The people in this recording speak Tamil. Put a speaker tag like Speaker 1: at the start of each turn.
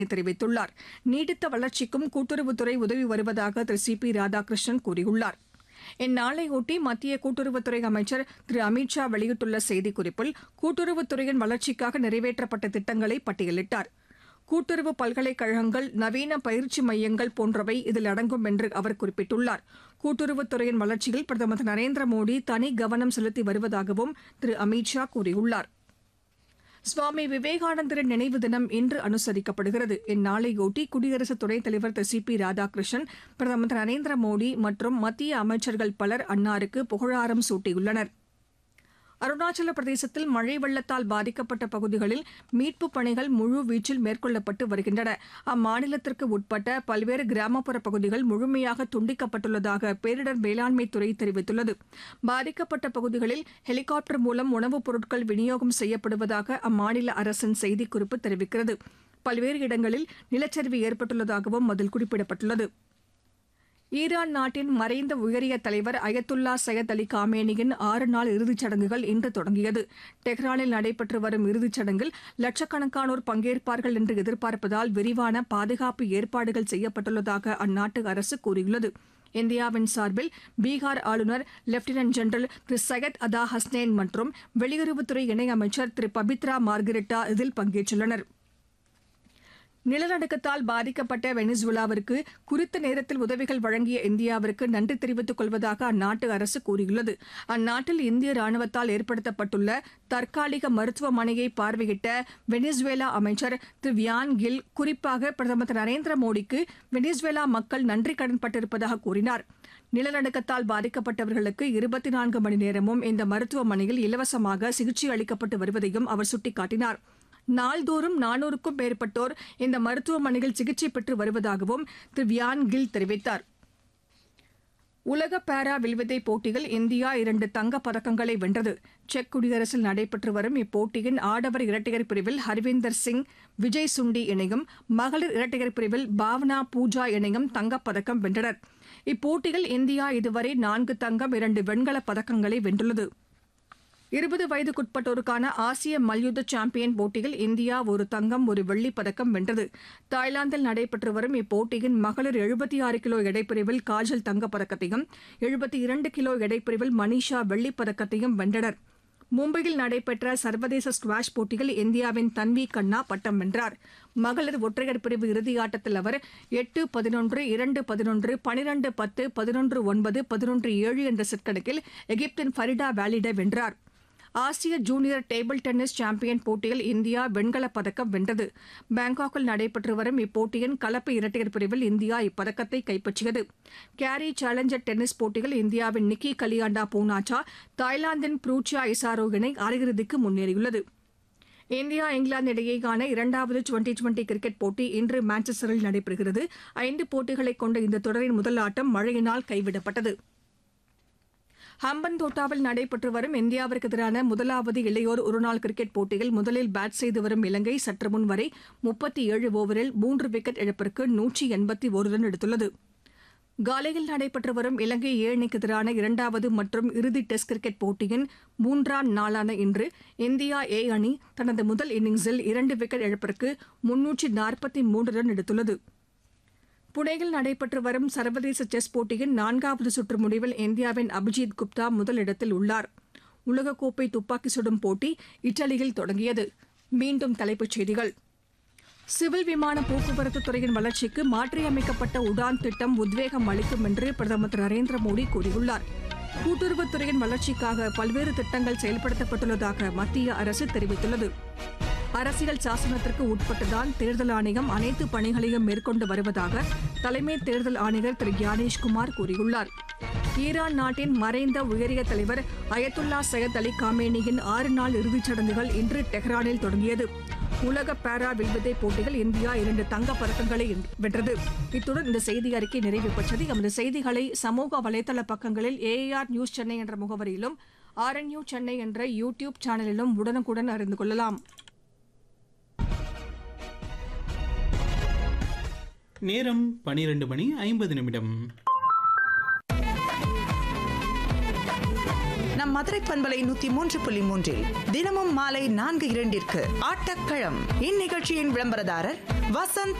Speaker 1: தெரிவித்துள்ளார் நீடித்த வளர்ச்சிக்கும் கூட்டுறவுத்துறை உதவி வருவதாக திரு சி பி ராதாகிருஷ்ணன் கூறியுள்ளார் இந்நாளையொட்டி மத்திய கூட்டுறவுத்துறை அமைச்சர் திரு அமித் ஷா வெளியிட்டுள்ள செய்திக்குறிப்பில் கூட்டுறவுத்துறையின் வளர்ச்சிக்காக நிறைவேற்றப்பட்ட திட்டங்களை பட்டியலிட்டார் கூட்டுறவு பல்கலைக்கழகங்கள் நவீன பயிற்சி மையங்கள் போன்றவை இதில் அடங்கும் என்று அவர் குறிப்பிட்டுள்ளார் கூட்டுறவுத்துறையின் வளர்ச்சியில் பிரதமர் திரு நரேந்திர மோடி தனி கவனம் செலுத்தி வருவதாகவும் திரு அமித் ஷா கூறியுள்ளார் சுவாமி விவேகானந்தரின் நினைவு தினம் இன்று அனுசரிக்கப்படுகிறது இந்நாளையொட்டி குடியரசு துணைத் தலைவர் திரு சி பி ராதாகிருஷ்ணன் பிரதமர் திரு நரேந்திர மோடி மற்றும் மத்திய அமைச்சர்கள் பலர் அன்னாருக்கு புகழாரம் சூட்டியுள்ளனர் அருணாச்சல பிரதேசத்தில் மழை வெள்ளத்தால் பாதிக்கப்பட்ட பகுதிகளில் மீட்புப் பணிகள் முழு வீச்சில் மேற்கொள்ளப்பட்டு வருகின்றன அம்மாநிலத்திற்கு உட்பட்ட பல்வேறு கிராமப்புற பகுதிகள் முழுமையாக துண்டிக்கப்பட்டுள்ளதாக பேரிடர் மேலாண்மை துறை தெரிவித்துள்ளது பாதிக்கப்பட்ட பகுதிகளில் ஹெலிகாப்டர் மூலம் உணவுப் பொருட்கள் விநியோகம் செய்யப்படுவதாக அம்மாநில அரசின் செய்திக்குறிப்பு தெரிவிக்கிறது பல்வேறு இடங்களில் நிலச்சரிவு ஏற்பட்டுள்ளதாகவும் அதில் குறிப்பிடப்பட்டுள்ளது ஈரான் நாட்டின் மறைந்த உயரிய தலைவர் அயத்துல்லா சையத் அலி காமேனியின் ஆறு நாள் இறுதிச் சடங்குகள் இன்று தொடங்கியது டெஹ்ரானில் நடைபெற்று வரும் இறுதிச் சடங்கில் லட்சக்கணக்கானோர் பங்கேற்பார்கள் என்று எதிர்பார்ப்பதால் விரிவான பாதுகாப்பு ஏற்பாடுகள் செய்யப்பட்டுள்ளதாக அந்நாட்டு அரசு கூறியுள்ளது இந்தியாவின் சார்பில் பீகார் ஆளுநர் லெப்டினன்ட் ஜெனரல் திரு சையத் அதா ஹஸ்னேன் மற்றும் வெளியுறவுத்துறை இணையமைச்சர் திரு பபித்ரா மார்கரெட்டா இதில் பங்கேற்றுள்ளனா் நிலநடுக்கத்தால் பாதிக்கப்பட்ட வெனிசுலாவிற்கு குறித்த நேரத்தில் உதவிகள் வழங்கிய இந்தியாவிற்கு நன்றி தெரிவித்துக் கொள்வதாக அந்நாட்டு அரசு கூறியுள்ளது அந்நாட்டில் இந்திய ராணுவத்தால் ஏற்படுத்தப்பட்டுள்ள தற்காலிக மருத்துவமனையை பார்வையிட்ட வெனிசுவேலா அமைச்சர் திரு வியான் கில் குறிப்பாக பிரதமர் திரு நரேந்திர மோடிக்கு வெனிசுவேலா மக்கள் நன்றி கடன்பட்டிருப்பதாக கூறினார் நிலநடுக்கத்தால் பாதிக்கப்பட்டவர்களுக்கு இருபத்தி நான்கு மணி நேரமும் இந்த மருத்துவமனையில் இலவசமாக சிகிச்சை அளிக்கப்பட்டு வருவதையும் அவர் சுட்டிக்காட்டினார் நாள்தோறும் நானூறுக்கும் மேற்பட்டோர் இந்த மருத்துவமனையில் சிகிச்சை பெற்று வருவதாகவும் திரு வியான் கில் தெரிவித்தார் உலக பாரா வில்வித்தை போட்டியில் இந்தியா இரண்டு தங்கப் பதக்கங்களை வென்றது செக் குடியரசில் நடைபெற்று வரும் இப்போட்டியின் ஆடவர் இரட்டையர் பிரிவில் ஹர்வீந்தர் சிங் விஜய் சுண்டி இணையும் மகளிர் இரட்டையர் பிரிவில் பாவனா பூஜா இணையும் தங்கப் பதக்கம் வென்றனர் இப்போட்டியில் இந்தியா இதுவரை நான்கு தங்கம் இரண்டு வெண்கலப் பதக்கங்களை வென்றுள்ளது இருபது வயதுக்குட்பட்டோருக்கான ஆசிய மல்யுத்த சாம்பியன் போட்டியில் இந்தியா ஒரு தங்கம் ஒரு வெள்ளிப் பதக்கம் வென்றது தாய்லாந்தில் நடைபெற்று வரும் இப்போட்டியின் மகளிர் எழுபத்தி ஆறு கிலோ எடைப்பிரிவில் காஜல் தங்கப் பதக்கத்தையும் எழுபத்தி இரண்டு கிலோ எடைப்பிரிவில் மனிஷா வெள்ளிப் பதக்கத்தையும் வென்றனர் மும்பையில் நடைபெற்ற சர்வதேச ஸ்குவாஷ் போட்டியில் இந்தியாவின் தன்வி கண்ணா பட்டம் வென்றார் மகளிர் ஒற்றையர் பிரிவு இறுதியாட்டத்தில் அவர் எட்டு பதினொன்று இரண்டு பதினொன்று பனிரெண்டு பத்து பதினொன்று ஒன்பது பதினொன்று ஏழு என்ற செட் கணக்கில் எகிப்தின் ஃபரிடா வேலிடை வென்றார் ஆசிய ஜூனியர் டேபிள் டென்னிஸ் சாம்பியன் போட்டியில் இந்தியா வெண்கலப் பதக்கம் வென்றது பாங்காக்கில் நடைபெற்று வரும் இப்போட்டியின் கலப்பு இரட்டையர் பிரிவில் இந்தியா இப்பதக்கத்தை கைப்பற்றியது கேரி சேலஞ்சர் டென்னிஸ் போட்டியில் இந்தியாவின் நிக்கி கலியாண்டா பூனாச்சா தாய்லாந்தின் ப்ரூச்சியா இசாரோ இணை அரையிறுதிக்கு முன்னேறியுள்ளது இந்தியா இங்கிலாந்து இடையேயான இரண்டாவது டுவெண்டி டுவெண்டி கிரிக்கெட் போட்டி இன்று மான்செஸ்டரில் நடைபெறுகிறது ஐந்து போட்டிகளை கொண்ட இந்த தொடரின் முதல் ஆட்டம் மழையினால் கைவிடப்பட்டது ஹம்பன் தோட்டாவில் நடைபெற்று வரும் இந்தியாவிற்கு எதிரான முதலாவது இளையோர் ஒருநாள் கிரிக்கெட் போட்டியில் முதலில் பேட் செய்து வரும் இலங்கை சற்று முன் வரை முப்பத்தி ஏழு ஓவரில் மூன்று விக்கெட் இழப்பிற்கு நூற்றி எண்பத்தி ஒரு ரன் எடுத்துள்ளது காலையில் நடைபெற்று வரும் இலங்கை ஏ அணிக்கு எதிரான இரண்டாவது மற்றும் இறுதி டெஸ்ட் கிரிக்கெட் போட்டியின் மூன்றாம் நாளான இன்று இந்தியா ஏ அணி தனது முதல் இன்னிங்ஸில் இரண்டு விக்கெட் இழப்பிற்கு முன்னூற்றி நாற்பத்தி மூன்று ரன் எடுத்துள்ளது புனேயில் நடைபெற்று வரும் சர்வதேச செஸ் போட்டியின் நான்காவது சுற்று முடிவில் இந்தியாவின் அபிஜித் குப்தா முதலிடத்தில் உள்ளார் உலகக்கோப்பை துப்பாக்கி சுடும் போட்டி இத்தாலியில் தொடங்கியது மீண்டும் தலைப்புச் செய்திகள் சிவில் விமான போக்குவரத்து துறையின் வளர்ச்சிக்கு மாற்றியமைக்கப்பட்ட உடான் திட்டம் உத்வேகம் அளிக்கும் என்று பிரதமர் திரு நரேந்திர மோடி கூறியுள்ளார் கூட்டுறவுத்துறையின் வளர்ச்சிக்காக பல்வேறு திட்டங்கள் செயல்படுத்தப்பட்டுள்ளதாக மத்திய அரசு தெரிவித்துள்ளது அரசியல் சாசனத்திற்கு உட்பட்டுதான் தேர்தல் ஆணையம் அனைத்து பணிகளையும் மேற்கொண்டு வருவதாக தலைமை தேர்தல் ஆணையர் திரு கியானேஷ்குமார் கூறியுள்ளார் ஈரான் நாட்டின் மறைந்த உயரிய தலைவர் அயத்துல்லா சையத் அலி காமேனியின் ஆறு நாள் இறுதிச் சடங்குகள் இன்று டெஹ்ரானில் தொடங்கியது உலக பாரா வில்வித்தை போட்டியில் இந்தியா இரண்டு தங்கப் பதக்கங்களை வென்றது இத்துடன் இந்த செய்தி அறிக்கை நிறைவு பெற்றது எமது செய்திகளை சமூக வலைதள பக்கங்களில் ஏஆர் நியூஸ் சென்னை என்ற முகவரியிலும் ஆர்என்யூ சென்னை என்ற யூ டியூப் சேனலிலும் உடனுக்குடன் அறிந்து கொள்ளலாம்
Speaker 2: நேரம் பனிரெண்டு மணி ஐம்பது நிமிடம்
Speaker 3: நம் மதுரை பண்பலை நூத்தி மூன்று புள்ளி மூன்றில் தினமும் மாலை நான்கு இரண்டிற்கு ஆட்டக்களம் இந்நிகழ்ச்சியின் விளம்பரதாரர் வசந்த்